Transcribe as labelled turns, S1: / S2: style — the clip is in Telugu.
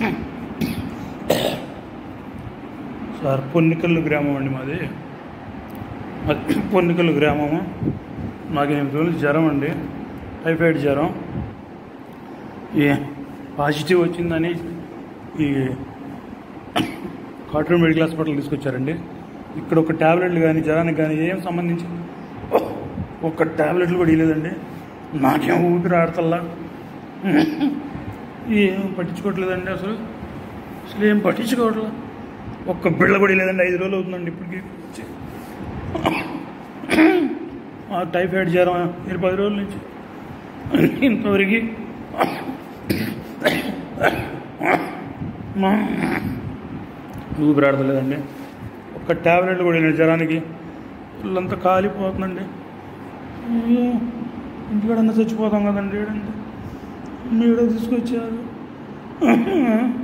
S1: సార్ పొన్నికల్లు గ్రామం అండి మాది మాది పొన్నికల్లు గ్రామము మాకు ఎనిమిది రోజులు జ్వరం అండి టైఫాయిడ్ జ్వరం ఈ పాజిటివ్ వచ్చిందని ఈ కాటూరు మెడికల్ హాస్పిటల్ తీసుకొచ్చారండి ఇక్కడ ఒక ట్యాబ్లెట్లు కానీ జ్వరానికి కానీ ఏం సంబంధించి ఒక్క ట్యాబ్లెట్లు కూడా ఇవ్వలేదండి నాకేం ఊపిరి ఆడతల్లా ఏం పట్టించుకోవట్లేదండి అసలు అసలు ఏం పట్టించుకోవట్లే ఒక్క బిళ్ళ కూడా లేదండి ఐదు రోజులు అవుతుందండి ఇప్పటికి వచ్చి. ఆ టైఫాయిడ్ జ్వరం ఇరవై పది రోజుల నుంచి ఇంతవరకు ఊపిరాడతలేదండి ఒక్క ట్యాబ్లెట్లు కూడా లేదు జ్వరానికి ఇల్లంతా కాలిపోతుందండి అయ్యో, ఇంటికాడన్నా చచ్చిపోతాం కదండి ఏడండి నీడ తీసుకొచ్చారు